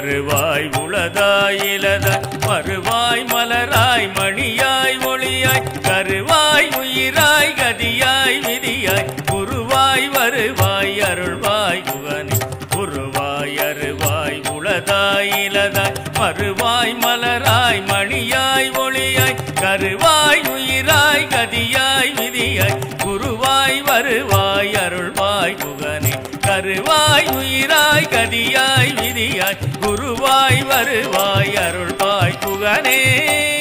வருவாய் உளதாய் இலதாய் மறுவாய் மலராய் மணியாய் ஒளியாய் கருவாய் உயிராய் கதியாய் விதியாய் குருவாய் வருவாய் அருள்வாய் குகனே குருவாய் அருவாய் உளதாய் இலதாய் மறுவாய் மலராய் மணியாய் ஒளியாய் கருவாய் உயிராய் கதியாய் விதியாய் குருவாய் வருவாய் அருள்வாய் குகனே கருவாய் உயிராய் கதியாய் விதியாய் குருவாய் வருவாய் அருள்வாய் குகனே